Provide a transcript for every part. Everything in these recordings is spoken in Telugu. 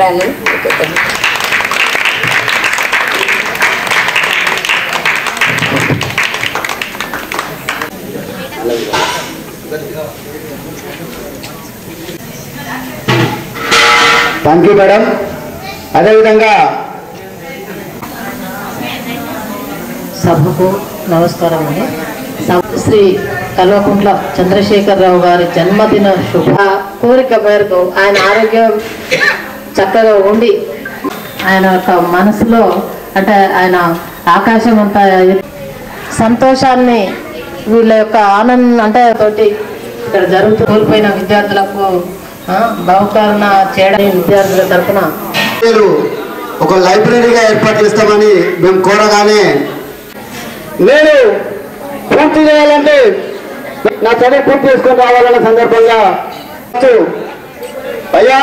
ధన్యవాదాలు థ్యాంక్ యూ మేడం అదేవిధంగా సభకు నమస్కారం అండి సభ- శ్రీ కల్వకుంట్ల చంద్రశేఖరరావు గారి జన్మదిన శుభ కోరిక మేరకు ఆయన ఆరోగ్యం చక్కగా ఉండి ఆయన యొక్క మనసులో అంటే ఆయన ఆకాశం అంతా సంతోషాన్ని వీళ్ళ యొక్క ఆనందం అంటే తోటి ఇక్కడ జరుగుతూ కోల్పోయిన విద్యార్థులకు ఆ, బహుకరణ చేయడం విద్యార్థుల తరఫున మీరు ఒక లైబ్రరీగా ఏర్పాటు చేస్తామని మేము కోరగానే నేను పూర్తి చేయాలంటే నా చదువు పూర్తి చేసుకొని రావాలన్న సందర్భంగా అయ్యా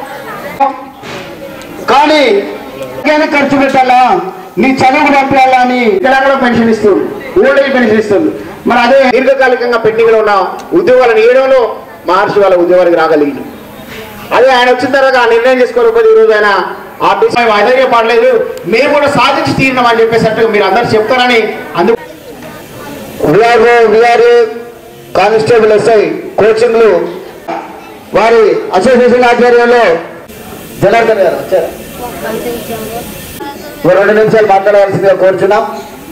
కానీ ఇంకేనా ఖర్చు పెట్టాలా నీ చదువు పంపించాలా అని ఇక్కడ కూడా పెన్షన్ ఇస్తుంది ఓల్డ్ ఏజ్ పెన్షన్ ఇస్తుంది మరి అదే దీర్ఘకాలికంగా పెండింగ్ లో ఉన్న ఉద్యోగాలను ఏడవలో మహర్షి వాళ్ళ ఉద్యోగానికి రాగలిగింది అదే ఆయన వచ్చిన తర్వాత ఆ నిర్ణయం చేసుకోకపోతే ఈ రోజు ఆయన ఆ డిసైడ్ అదే పడలేదు మేము కూడా సాధించి తీరినాం అని చెప్పేసట్టు మీరు అందరు చెప్తారని అందుకు విఆర్ఓ విఆర్ఏ కానిస్టేబుల్ ఎస్ఐ కోచింగ్లు వారి అసోసియేషన్ ఆధ్వర్యంలో జనార్దన్ గారు వచ్చారు ఓ రెండు నిమిషాలు మాట్లాడవలసిందిగా కోరుచున్నాం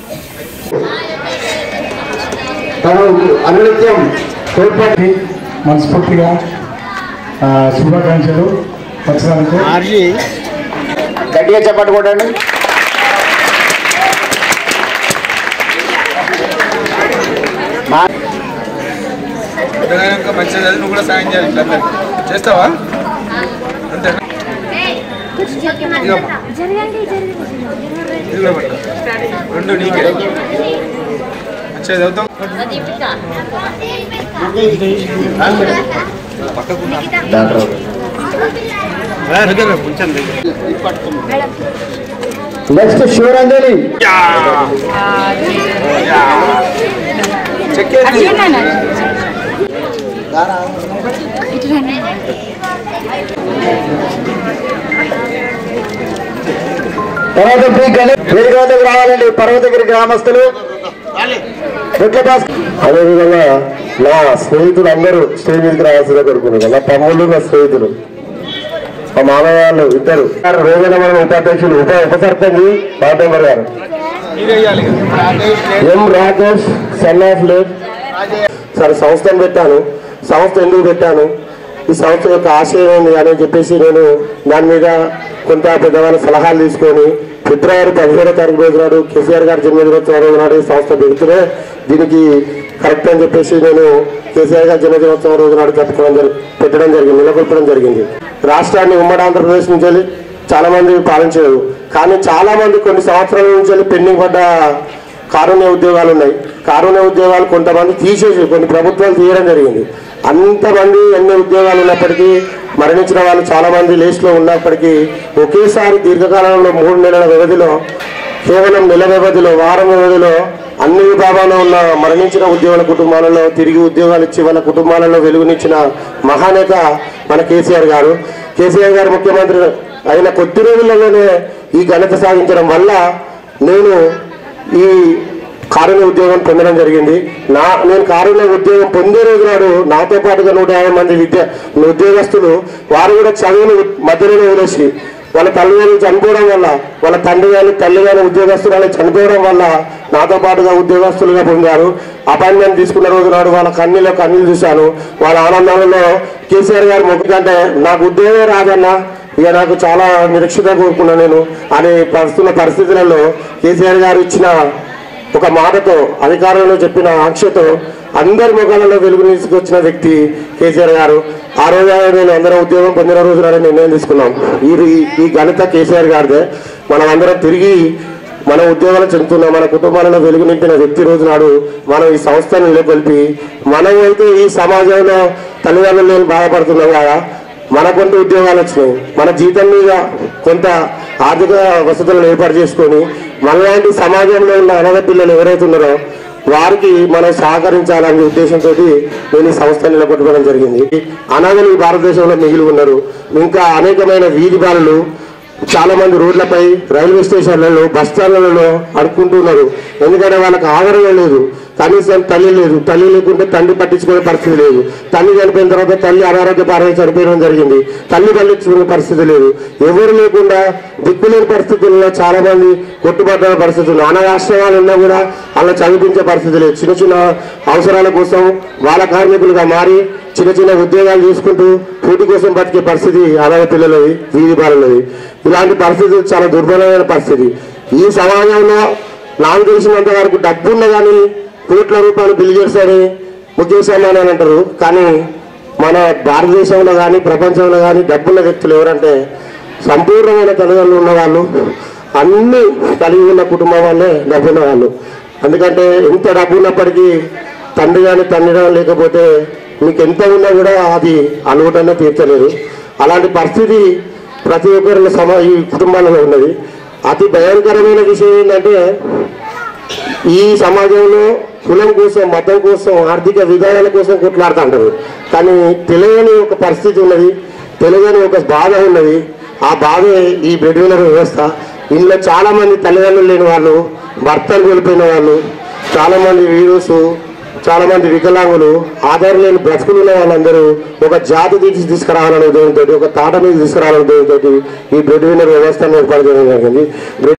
తను అనునిత్యం తోడ్పాటి మనస్ఫూర్తిగా ఆ, శుభాకాంక్షలు వచ్చినందుకు గట్టిగా చెప్పండి కొట్టండి మా ఇంకా మంచిగా చదివి నువ్వు కూడా సాయం చేయాలి వీళ్ళందరికీ. చేస్తావా అంతేనా ఇదిగోమ్మా. ఇది కూడా పట్టు. రెండు నీకే మంచిగా చదువుతాం నెక్స్ట్ శివరంజని చెక్ చేసి తర్వాత బి గణేష్ వేదిక వద్దకు రావాలండి పర్వతగిరి గ్రామస్తులు ఎట్ల పాస్ అదేవిధంగా నా స్నేహితులు అందరూ స్టేజ్ మీదకి రావాల్సిందే కోరుకున్నారు నా తమ్ముళ్ళు నా స్నేహితులు మా మామయ్య వాళ్ళు ఇద్దరు రోజున మన ఉపాధ్యక్షులు ఉప ఉప సర్పంచ్ బాటంబర్ గారు మీరే ఇవ్వాలి M Rakesh son of late సరే సంస్థను పెట్టాను సంస్థ ఎందుకు పెట్టాను ఈ సంస్థ యొక్క ఆశయం ఏంది అని చెప్పేసి నేను దాని మీద కొంత పెద్దవాళ్ళ సలహాలు తీసుకొని ఫిబ్రవరి పదిహేడో తారీఖు రోజు నాడు కేసీఆర్ గారి జన్మదినోత్సవం రోజు నాడు ఈ సంస్థ పెడుతూనే దీనికి కరెక్ట్ అని చెప్పేసి నేను కేసీఆర్ గారి జన్మదినోత్సవం రోజు నాడు పెట్టుకోవడం జరి పెట్టడం జరిగింది నెలకొల్పడం జరిగింది రాష్ట్రాన్ని ఉమ్మడి ఆంధ్రప్రదేశ్ నుంచి వెళ్ళి చాలా మంది పాలించారు కానీ చాలా మంది కొన్ని సంవత్సరాల నుంచి వెళ్ళి పెండింగ్ పడ్డ కారుణ్య ఉద్యోగాలు ఉన్నాయి కారుణ్య ఉద్యోగాలు కొంతమంది తీసేసి కొన్ని ప్రభుత్వాలు తీయడం జరిగింది అంతమంది ఎన్ని ఉద్యోగాలు ఉన్నప్పటికీ మరణించిన వాళ్ళు చాలా మంది లిస్టులో ఉన్నప్పటికీ ఒకేసారి దీర్ఘకాలంలో మూడు నెలల వ్యవధిలో కేవలం నెల వ్యవధిలో వారం వ్యవధిలో అన్ని విభాగాల్లో ఉన్న మరణించిన ఉద్యోగుల కుటుంబాలలో తిరిగి ఉద్యోగాలు ఇచ్చి వాళ్ళ కుటుంబాలలో వెలుగునిచ్చిన మహానేత మన కేసీఆర్ గారు కేసీఆర్ గారు ముఖ్యమంత్రి అయిన కొద్ది రోజుల్లోనే ఈ ఘనత సాధించడం వల్ల నేను ఈ కారుణ్య ఉద్యోగం పొందడం జరిగింది నా నేను కారుణ్య ఉద్యోగం పొందే రోజు నాడు నాతో పాటుగా నూట యాభై మంది విద్య ఉద్యోగస్తులు వారు కూడా చదువును మధ్యలోనే వదిలేసి వాళ్ళ తల్లిదండ్రులు చనిపోవడం వల్ల వాళ్ళ తండ్రి కానీ తల్లి కానీ ఉద్యోగస్తులు కానీ చనిపోవడం వల్ల నాతో పాటుగా ఉద్యోగస్తులుగా పొందారు అపాయింట్మెంట్ తీసుకున్న రోజు నాడు వాళ్ళ కన్నీలో కన్నీళ్ళు చూశాను వాళ్ళ ఆనందంలో కేసీఆర్ గారు మొక్కుకంటే నాకు ఉద్యోగం రాదన్నా ఇక నాకు చాలా నిరీక్షత కోరుకున్నా నేను అని ప్రస్తున్న పరిస్థితులలో కేసీఆర్ గారు ఇచ్చిన ఒక మాటతో అధికారంలో చెప్పిన ఆంక్షతో అందరి ముఖాలలో వెలుగు తీసుకొచ్చిన వ్యక్తి కేసీఆర్ గారు ఆ రోజు నేను అందరం ఉద్యోగం పొందిన రోజు నాడు నిర్ణయం తీసుకున్నాం ఈ ఈ ఘనత కేసీఆర్ గారిదే మనం అందరం తిరిగి మన ఉద్యోగాలు చెందుతున్న మన కుటుంబాలలో వెలుగు నింపిన వ్యక్తి రోజు నాడు మనం ఈ సంస్థను నెలకొల్పి మనం అయితే ఈ సమాజంలో తల్లిదండ్రులు నేను బాధపడుతున్నాం కదా మనకుంటూ ఉద్యోగాలు వచ్చినాయి మన జీతం మీద కొంత ఆర్థిక వసతులను ఏర్పాటు చేసుకొని మనలాంటి సమాజంలో ఉన్న అనాథ పిల్లలు ఎవరైతే ఉన్నారో వారికి మనం సహకరించాలనే ఉద్దేశంతో నేను ఈ సంస్థ నిలబెట్టుకోవడం జరిగింది అనాథలు ఈ భారతదేశంలో మిగిలి ఉన్నారు ఇంకా అనేకమైన వీధి బాలలు చాలా మంది రోడ్లపై రైల్వే స్టేషన్లలో బస్ స్టాండ్లలో అడుక్కుంటున్నారు ఎందుకంటే వాళ్ళకి ఆదరణ లేదు కనీసం తల్లి లేదు తల్లి లేకుంటే తండ్రి పట్టించుకునే పరిస్థితి లేదు తల్లి చనిపోయిన తర్వాత తల్లి అనారోగ్య పారై చనిపోయడం జరిగింది తల్లి పట్టించుకునే పరిస్థితి లేదు ఎవరు లేకుండా దిక్కులేని పరిస్థితుల్లో చాలా మంది కొట్టుబడ్డ పరిస్థితులు అనాథాశ్రమాలు ఉన్నా కూడా అలా చదివించే పరిస్థితి లేదు చిన్న చిన్న అవసరాల కోసం వాళ్ళ కార్మికులుగా మారి చిన్న చిన్న ఉద్యోగాలు చేసుకుంటూ కూటి కోసం బతికే పరిస్థితి అనాథ పిల్లలది వీధి బాలలది ఇలాంటి పరిస్థితి చాలా దుర్బలమైన పరిస్థితి ఈ సమాజంలో నాకు తెలిసినంత వరకు డబ్బున్న కానీ కోట్ల రూపాయలు బిల్ చేస్తారని ముఖేష్ అంబానీ అని అంటారు కానీ మన భారతదేశంలో కానీ ప్రపంచంలో కానీ డబ్బున్న వ్యక్తులు ఎవరంటే సంపూర్ణమైన తల్లిదండ్రులు ఉన్న వాళ్ళు అన్ని కలిగి ఉన్న కుటుంబం వాళ్ళే డబ్బున్న వాళ్ళు ఎందుకంటే ఎంత డబ్బు ఉన్నప్పటికీ తండ్రి కానీ తండ్రి కానీ లేకపోతే మీకు ఎంత ఉన్నా కూడా అది అలవాటనే తీర్చలేదు అలాంటి పరిస్థితి ప్రతి ఒక్కరి సమ ఈ కుటుంబాలలో ఉన్నది అతి భయంకరమైన విషయం ఏంటంటే ఈ సమాజంలో కులం కోసం మతం కోసం ఆర్థిక విధానాల కోసం కొట్లాడుతుంటారు కానీ తెలియని ఒక పరిస్థితి ఉన్నది తెలియని ఒక బాధ ఉన్నది ఆ బాధే ఈ బెడ్ వినర్ వ్యవస్థ ఇందులో చాలా మంది తల్లిదండ్రులు లేని వాళ్ళు భర్తలు కోల్పోయిన వాళ్ళు చాలా మంది వీరుసు చాలా మంది వికలాంగులు ఆధారం లేని బ్రతుకులు ఉన్న వాళ్ళందరూ ఒక జాతి తీసి తీసుకురావాలనే ఉద్యోగంతో ఒక తాట మీద తీసుకురావాలనే ఉద్యోగంతో ఈ బ్రెడ్ విన్నర్ వ్యవస్థను ఏర్పాటు చేయడం జరిగింది